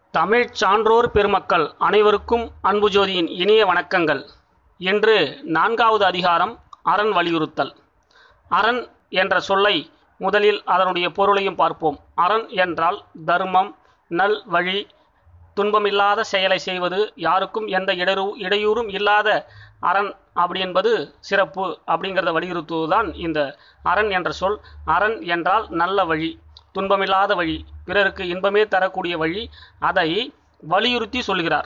தமிழ்ச் சான்றோர் பெருமக்கள் அனைவருக்கும் அன்பு ஜோதியின் இனிய வணக்கங்கள் இன்று நான்காவது அதிகாரம் அரண் வலியுறுத்தல் அரண் என்ற சொல்லை முதலில் அதனுடைய பொருளையும் பார்ப்போம் அரண் என்றால் தர்மம் நல் வழி துன்பமில்லாத செயலை செய்வது யாருக்கும் எந்த இடரு இடையூறும் இல்லாத அரண் அப்படி என்பது சிறப்பு அப்படிங்கிறத வலியுறுத்துவதுதான் இந்த அரண் என்ற சொல் அரண் என்றால் நல்ல வழி துன்பமில்லாத வழி பிறருக்கு இன்பமே தரக்கூடிய வழி அதை வலியுறுத்தி சொல்கிறார்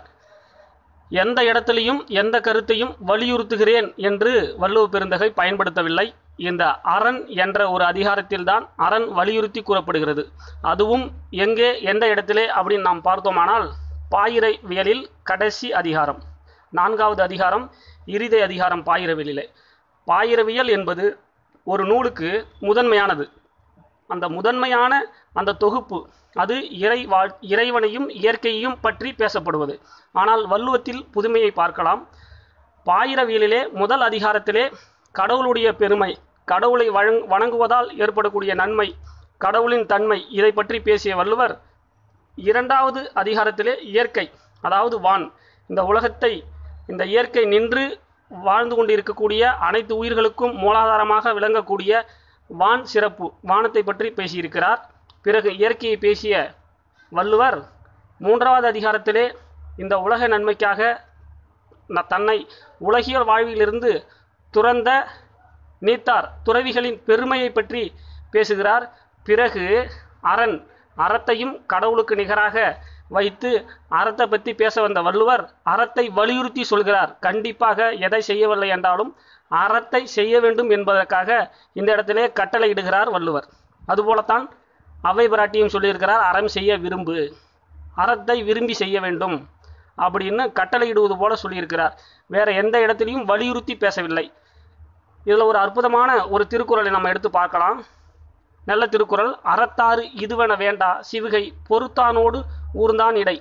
எந்த இடத்திலையும் எந்த கருத்தையும் வலியுறுத்துகிறேன் என்று வள்ளுவ பெருந்தகை பயன்படுத்தவில்லை இந்த அரண் என்ற ஒரு அதிகாரத்தில்தான் அரண் வலியுறுத்தி கூறப்படுகிறது அதுவும் எங்கே எந்த இடத்திலே அப்படின்னு நாம் பார்த்தோமானால் பாயிரவியலில் கடைசி அதிகாரம் நான்காவது அதிகாரம் இறுதி அதிகாரம் பாயிரவியலிலே பாயிரவியல் என்பது ஒரு நூலுக்கு முதன்மையானது அந்த முதன்மையான அந்த தொகுப்பு அது இறை வாழ் இறைவனையும் இயற்கையையும் பற்றி பேசப்படுவது ஆனால் வள்ளுவத்தில் புதுமையை பார்க்கலாம் பாயிரவியலிலே முதல் அதிகாரத்திலே கடவுளுடைய பெருமை கடவுளை வழங் வணங்குவதால் ஏற்படக்கூடிய நன்மை கடவுளின் தன்மை இதை பற்றி பேசிய வள்ளுவர் இரண்டாவது அதிகாரத்திலே இயற்கை அதாவது வான் இந்த உலகத்தை இந்த இயற்கை நின்று வாழ்ந்து கொண்டிருக்கக்கூடிய அனைத்து உயிர்களுக்கும் மூலாதாரமாக விளங்கக்கூடிய வான் சிறப்பு வானத்தை பற்றி பேசியிருக்கிறார் பிறகு இயற்கையை பேசிய வள்ளுவர் மூன்றாவது அதிகாரத்திலே இந்த உலக நன்மைக்காக ந- தன்னை உலகியல் வாழ்விலிருந்து துறந்த நீத்தார் துறவிகளின் பெருமையை பற்றி பேசுகிறார் பிறகு அரண் அறத்தையும் கடவுளுக்கு நிகராக வைத்து அறத்தை பற்றி பேச வந்த வள்ளுவர் அறத்தை வலியுறுத்தி சொல்கிறார் கண்டிப்பாக எதை செய்யவில்லை என்றாலும் அறத்தை செய்ய வேண்டும் என்பதற்காக இந்த இடத்திலே கட்டளையிடுகிறார் வள்ளுவர் அதுபோலத்தான் அவை பிராட்டியும் சொல்லியிருக்கிறார் அறம் செய்ய விரும்பு அறத்தை விரும்பி செய்ய வேண்டும் அப்படின்னு கட்டளையிடுவது போல சொல்லியிருக்கிறார் வேற எந்த இடத்திலையும் வலியுறுத்தி பேசவில்லை இதில் ஒரு அற்புதமான ஒரு திருக்குறளை நம்ம எடுத்து பார்க்கலாம் நல்ல திருக்குறள் அறத்தாறு இதுவென வேண்டா சிவிகை பொறுத்தானோடு ஊர்ந்தான் இடை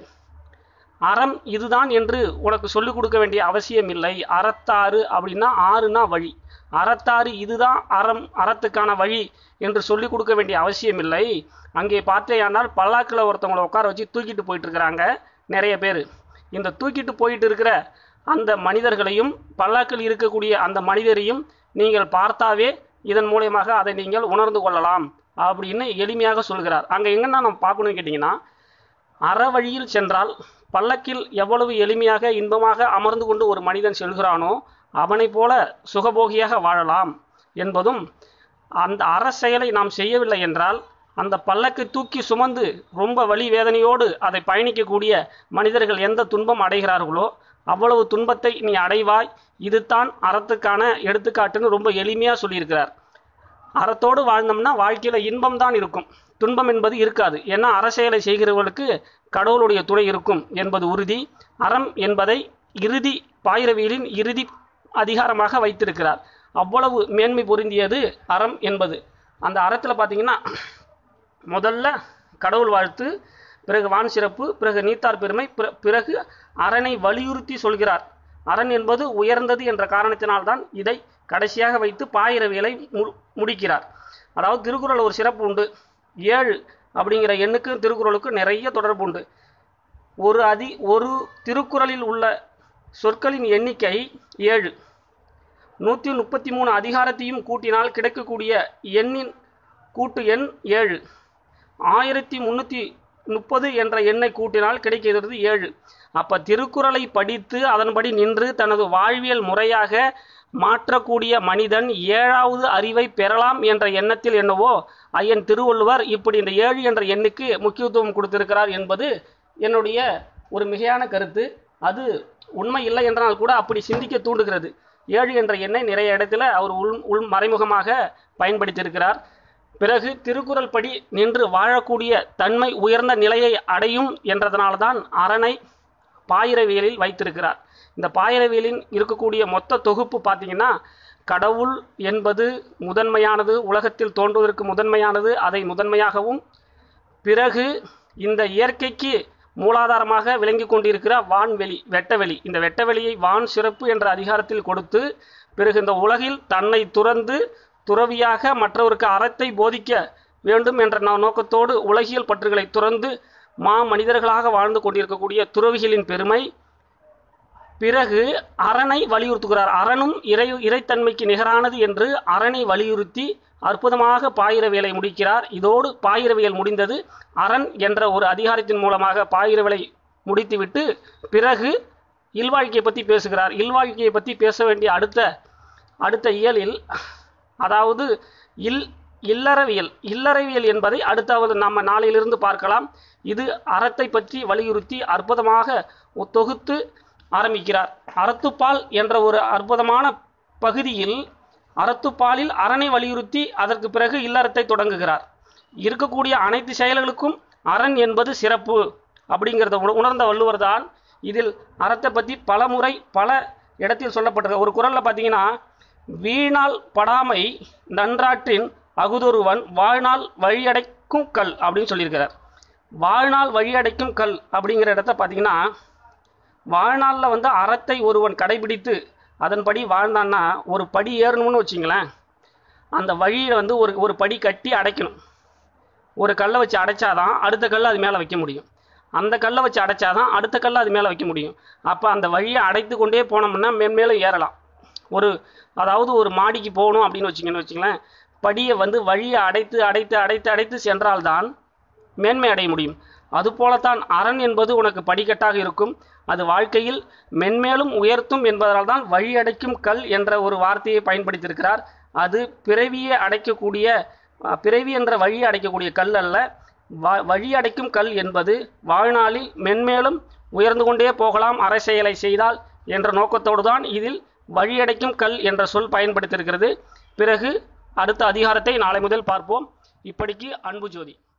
அறம் இதுதான் என்று உனக்கு சொல்லிக் கொடுக்க வேண்டிய அவசியம் இல்லை அறத்தாறு அப்படின்னா ஆறுனா வழி அறத்தாறு இதுதான் அறம் அறத்துக்கான வழி என்று சொல்லிக் கொடுக்க வேண்டிய அவசியம் இல்லை அங்கே பார்த்தேயானால் பல்லாக்கில் ஒருத்தவங்களை உட்கார வச்சு தூக்கிட்டு போயிட்டு இருக்கிறாங்க நிறைய பேர் இந்த தூக்கிட்டு போயிட்டு இருக்கிற அந்த மனிதர்களையும் பல்லாக்கில் இருக்கக்கூடிய அந்த மனிதரையும் நீங்கள் பார்த்தாவே இதன் மூலியமாக அதை நீங்கள் உணர்ந்து கொள்ளலாம் அப்படின்னு எளிமையாக சொல்கிறார் அங்கே எங்கன்னா நம்ம பார்க்கணும்னு கேட்டிங்கன்னா அற வழியில் சென்றால் பல்லக்கில் எவ்வளவு எளிமையாக இன்பமாக அமர்ந்து கொண்டு ஒரு மனிதன் செல்கிறானோ அவனைப் போல சுகபோகியாக வாழலாம் என்பதும் அந்த அற செயலை நாம் செய்யவில்லை என்றால் அந்த பல்லக்கை தூக்கி சுமந்து ரொம்ப வலி வேதனையோடு அதை பயணிக்கக்கூடிய மனிதர்கள் எந்த துன்பம் அடைகிறார்களோ அவ்வளவு துன்பத்தை நீ அடைவாய் இதுதான் அறத்துக்கான எடுத்துக்காட்டுன்னு ரொம்ப எளிமையாக சொல்லியிருக்கிறார் அறத்தோடு வாழ்ந்தோம்னா வாழ்க்கையில இன்பம் தான் இருக்கும் துன்பம் என்பது இருக்காது ஏன்னா அரசியலை செய்கிறவர்களுக்கு கடவுளுடைய துணை இருக்கும் என்பது உறுதி அறம் என்பதை இறுதி பாயிரவியலின் இறுதி அதிகாரமாக வைத்திருக்கிறார் அவ்வளவு மேன்மை பொருந்தியது அறம் என்பது அந்த அறத்தில் பார்த்தீங்கன்னா முதல்ல கடவுள் வாழ்த்து பிறகு வான் சிறப்பு பிறகு நீத்தார் பெருமை பிற- பிறகு அரணை வலியுறுத்தி சொல்கிறார் அரண் என்பது உயர்ந்தது என்ற காரணத்தினால்தான் இதை கடைசியாக வைத்து பாயிரவியலை மு- முடிக்கிறார் அதாவது திருக்குறள் ஒரு சிறப்பு உண்டு ஏழு அப்படிங்கிற எண்ணுக்கு திருக்குறளுக்கு நிறைய தொடர்பு உண்டு ஒரு அதி ஒரு திருக்குறளில் உள்ள சொற்களின் எண்ணிக்கை ஏழு நூற்றி முப்பத்தி மூணு அதிகாரத்தையும் கூட்டினால் கிடைக்கக்கூடிய எண்ணின் கூட்டு எண் ஏழு ஆயிரத்தி முந்நூற்றி முப்பது என்ற எண்ணை கூட்டினால் கிடைக்கிறது ஏழு அப்ப திருக்குறளை படித்து அதன்படி நின்று தனது வாழ்வியல் முறையாக மாற்றக்கூடிய மனிதன் ஏழாவது அறிவை பெறலாம் என்ற எண்ணத்தில் என்னவோ ஐயன் திருவள்ளுவர் இப்படி இந்த ஏழு என்ற எண்ணுக்கு முக்கியத்துவம் கொடுத்திருக்கிறார் என்பது என்னுடைய ஒரு மிகையான கருத்து அது உண்மை இல்லை என்றால் கூட அப்படி சிந்திக்க தூண்டுகிறது ஏழு என்ற எண்ணை நிறைய இடத்துல அவர் உள் உள் மறைமுகமாக பயன்படுத்தியிருக்கிறார் பிறகு திருக்குறள் படி நின்று வாழக்கூடிய தன்மை உயர்ந்த நிலையை அடையும் என்றதனால்தான் அரணை பாயிரவியலில் வைத்திருக்கிறார் இந்த பாயிரவியலின் இருக்கக்கூடிய மொத்த தொகுப்பு பார்த்தீங்கன்னா கடவுள் என்பது முதன்மையானது உலகத்தில் தோன்றுவதற்கு முதன்மையானது அதை முதன்மையாகவும் பிறகு இந்த இயற்கைக்கு மூலாதாரமாக விளங்கி கொண்டிருக்கிற வான்வெளி வெட்டவெளி இந்த வெட்டவெளியை வான் சிறப்பு என்ற அதிகாரத்தில் கொடுத்து பிறகு இந்த உலகில் தன்னை துறந்து துறவியாக மற்றவருக்கு அறத்தை போதிக்க வேண்டும் என்ற நோ- நோக்கத்தோடு உலகியல் பற்றுகளை துறந்து மா மனிதர்களாக வாழ்ந்து கொண்டிருக்கக்கூடிய துறவிகளின் பெருமை பிறகு அரணை வலியுறுத்துகிறார் அரணும் இறை இறைத்தன்மைக்கு நிகரானது என்று அரணை வலியுறுத்தி அற்புதமாக பாயிரவியலை முடிக்கிறார் இதோடு பாயிரவியல் முடிந்தது அரண் என்ற ஒரு அதிகாரத்தின் மூலமாக பாயிரவியலை முடித்துவிட்டு பிறகு இல்வாழ்க்கையை பற்றி பேசுகிறார் இல்வாழ்க்கையை பற்றி பேச வேண்டிய அடுத்த அடுத்த இயலில் அதாவது இல் இல்லறவியல் இல்லறவியல் என்பதை அடுத்தாவது நம்ம நாளையிலிருந்து பார்க்கலாம் இது அறத்தை பற்றி வலியுறுத்தி அற்புதமாக தொகுத்து ஆரம்பிக்கிறார் அறத்துப்பால் என்ற ஒரு அற்புதமான பகுதியில் அறத்துப்பாலில் அரணை வலியுறுத்தி அதற்கு பிறகு இல்லறத்தை தொடங்குகிறார் இருக்கக்கூடிய அனைத்து செயல்களுக்கும் அரண் என்பது சிறப்பு அப்படிங்கிறத உண- உணர்ந்த வள்ளுவர் தான் இதில் அறத்தை பற்றி பல முறை பல இடத்தில் சொல்லப்பட்டிருக்கு ஒரு குறளில் பார்த்தீங்கன்னா வீணால் படாமை நன்றாற்றின் அகுதொருவன் வாழ்நாள் வழியடைக்கும் கல் அப்படின்னு சொல்லியிருக்கிறார் வாழ்நாள் வழியடைக்கும் கல் அப்படிங்கிற இடத்த பார்த்தீங்கன்னா வாழ்நாளில் வந்து அறத்தை ஒருவன் கடைபிடித்து அதன்படி வாழ்ந்தான்னா ஒரு படி ஏறணும்னு வச்சிங்களேன் அந்த வழியை வந்து ஒரு ஒரு படி கட்டி அடைக்கணும் ஒரு கல்லை வச்சு அடைச்சாதான் அடுத்த கல்லை அது மேலே வைக்க முடியும் அந்த கல்லை வச்சு அடைச்சாதான் அடுத்த கல்லை அது மேலே வைக்க முடியும் அப்போ அந்த வழியை அடைத்து கொண்டே போனோம்னா மேன்மேலும் ஏறலாம் ஒரு அதாவது ஒரு மாடிக்கு போகணும் அப்படின்னு வச்சிங்கன்னு வச்சுங்களேன் படியை வந்து வழியை அடைத்து அடைத்து அடைத்து அடைத்து சென்றால்தான் மேன்மை அடைய முடியும் அதுபோலத்தான் அரண் என்பது உனக்கு படிக்கட்டாக இருக்கும் அது வாழ்க்கையில் மென்மேலும் உயர்த்தும் என்பதால் தான் வழி அடைக்கும் கல் என்ற ஒரு வார்த்தையை பயன்படுத்தியிருக்கிறார் அது பிறவியை அடைக்கக்கூடிய அஹ், பிறவி என்ற வழி அடைக்கக்கூடிய கல் அல்ல வ- வழி அடைக்கும் கல் என்பது வாழ்நாளில் மென்மேலும் உயர்ந்து கொண்டே போகலாம் அறச்செயலை செய்தால் என்ற நோக்கத்தோடு தான் இதில் வழியடைக்கும் கல் என்ற சொல் பயன்படுத்தியிருக்கிறது பிறகு அடுத்த அதிகாரத்தை நாளை முதல் பார்ப்போம் இப்படிக்கு அன்பு ஜோதி